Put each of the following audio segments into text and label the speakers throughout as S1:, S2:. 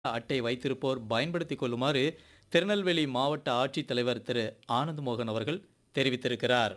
S1: அட்டை வைத்திருப்போர் பயன்படுத்திக் கொள்ளுமாறு திருநெல்வேலி மாவட்ட ஆட்சித்தலைவர் திரு ஆனந்த் மோகன் அவர்கள் தெரிவித்திருக்கிறார்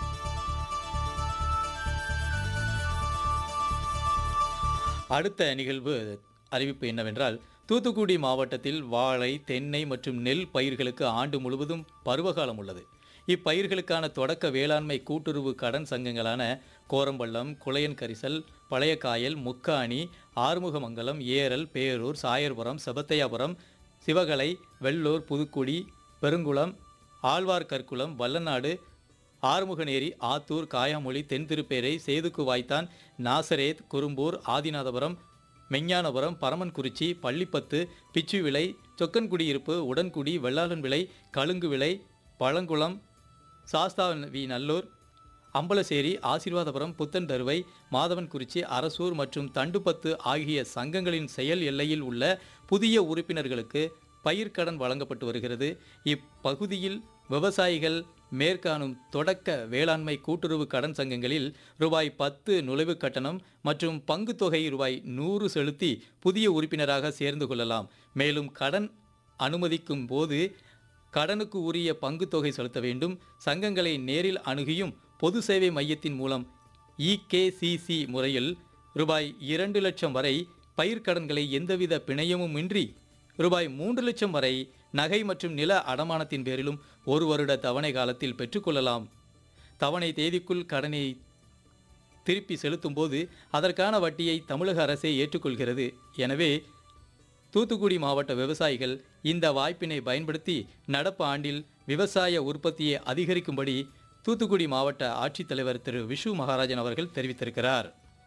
S1: அடுத்த நிகழ்வு அறிவிப்பு என்னவென்றால் தூத்துக்குடி மாவட்டத்தில் வாழை தென்னை மற்றும் நெல் பயிர்களுக்கு ஆண்டு முழுவதும் பருவகாலம் உள்ளது இப்பயிர்களுக்கான தொடக்க வேளாண்மை கூட்டுறவு கடன் சங்கங்களான கோரம்பள்ளம் குளையன் கரிசல் பழையக்காயல் முக்காணி ஆறுமுகமங்கலம் ஏரல் பேரூர் சாயர்புரம் செபத்தையாபுரம் சிவகலை வெள்ளூர் புதுக்குடி பெருங்குளம் ஆழ்வார்கற்குளம் வல்லநாடு ஆறுமுகநேரி ஆத்தூர் காயாமொழி தென்திருப்பேரை சேதுக்கு வாய்த்தான் நாசரேத் குறும்பூர் ஆதிநாதபுரம் மெஞ்ஞானபுரம் பரமன்குறிச்சி பள்ளிப்பத்து பிச்சுவிளை சொக்கன்குடியிருப்பு உடன்குடி வெள்ளாளன் விளை கழுங்கு விளை பழங்குளம் சாஸ்தா வி நல்லூர் அம்பலசேரி ஆசீர்வாதபுரம் புத்தன் தருவை மாதவன்குறிச்சி அரசூர் மற்றும் தண்டுப்பத்து ஆகிய சங்கங்களின் செயல் எல்லையில் உள்ள புதிய உறுப்பினர்களுக்கு பயிர்க்கடன் வழங்கப்பட்டு வருகிறது இப்பகுதியில் விவசாயிகள் மேற்காணும் தொடக்க வேளாண்மை கூட்டுறவு கடன் சங்கங்களில் ரூபாய் பத்து நுழைவு கட்டணம் மற்றும் பங்குத் தொகை ரூபாய் நூறு செலுத்தி புதிய உறுப்பினராக சேர்ந்து கொள்ளலாம் மேலும் கடன் அனுமதிக்கும் போது கடனுக்கு உரிய பங்குத் தொகை செலுத்த வேண்டும் சங்கங்களை நேரில் அணுகியும் பொது சேவை மையத்தின் மூலம் இகேசிசி முறையில் ரூபாய் இரண்டு லட்சம் வரை பயிர்க்கடன்களை எந்தவித பிணையமும் இன்றி ரூபாய் மூன்று லட்சம் வரை நகை மற்றும் நில அடமானத்தின் பேரிலும் ஒரு வருட தவணை காலத்தில் பெற்றுக்கொள்ளலாம் தவணை தேதிக்குள் கடனை திருப்பி செலுத்தும் போது அதற்கான வட்டியை தமிழக அரசே ஏற்றுக்கொள்கிறது எனவே தூத்துக்குடி மாவட்ட விவசாயிகள் இந்த வாய்ப்பினை பயன்படுத்தி நடப்பு ஆண்டில் விவசாய உற்பத்தியை அதிகரிக்கும்படி தூத்துக்குடி மாவட்ட ஆட்சித்தலைவர் திரு விஷு மகாராஜன் அவர்கள் தெரிவித்திருக்கிறார்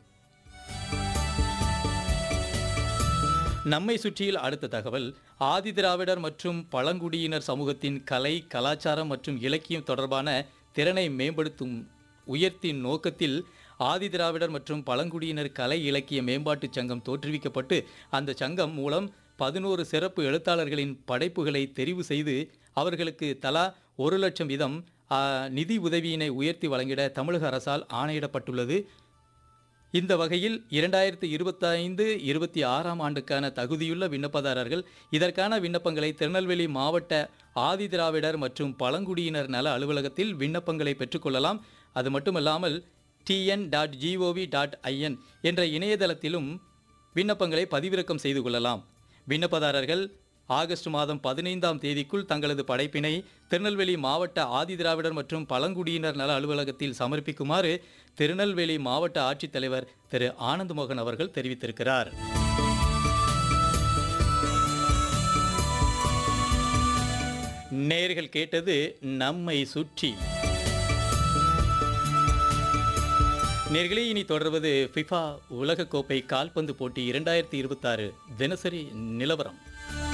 S1: நம்மை சுற்றியில் அடுத்த தகவல் ஆதிதிராவிடர் மற்றும் பழங்குடியினர் சமூகத்தின் கலை கலாச்சாரம் மற்றும் இலக்கியம் தொடர்பான திறனை மேம்படுத்தும் உயர்த்தின் நோக்கத்தில் ஆதிதிராவிடர் மற்றும் பழங்குடியினர் கலை இலக்கிய மேம்பாட்டுச் சங்கம் தோற்றுவிக்கப்பட்டு அந்த சங்கம் மூலம் பதினோரு சிறப்பு எழுத்தாளர்களின் படைப்புகளை தெரிவு செய்து அவர்களுக்கு தலா ஒரு லட்சம் வீதம் ஆ, நிதி உதவியினை உயர்த்தி வழங்கிட தமிழக அரசால் ஆணையிடப்பட்டுள்ளது இந்த வகையில் இரண்டாயிரத்தி இருபத்தைந்து இருபத்தி ஆறாம் ஆண்டுக்கான தகுதியுள்ள விண்ணப்பதாரர்கள் இதற்கான விண்ணப்பங்களை திருநெல்வேலி மாவட்ட ஆதிதிராவிடர் மற்றும் பழங்குடியினர் நல அலுவலகத்தில் விண்ணப்பங்களை பெற்றுக்கொள்ளலாம் அது மட்டுமல்லாமல் TN dot GOV dot IN என்ற இணையதளத்திலும் விண்ணப்பங்களை பதிவிறக்கம் செய்து கொள்ளலாம் விண்ணப்பதாரர்கள் ஆகஸ்ட் மாதம் பதினைந்தாம் தேதிக்குள் தங்களது படைப்பினை திருநெல்வேலி மாவட்ட ஆதிதிராவிடர் மற்றும் பழங்குடியினர் நல அலுவலகத்தில் சமர்ப்பிக்குமாறு திருநெல்வேலி மாவட்ட ஆட்சித்தலைவர் திரு ஆனந்த் மோகன் அவர்கள் தெரிவித்திருக்கிறார் நேர்கள் கேட்டது நம்மை சுற்றி நேர்களே இனி தொடர்வது ஃபிஃபா உலகக்கோப்பை கால்பந்து போட்டி இரண்டாயிரத்தி இருபத்தாறு தினசரி நிலவரம்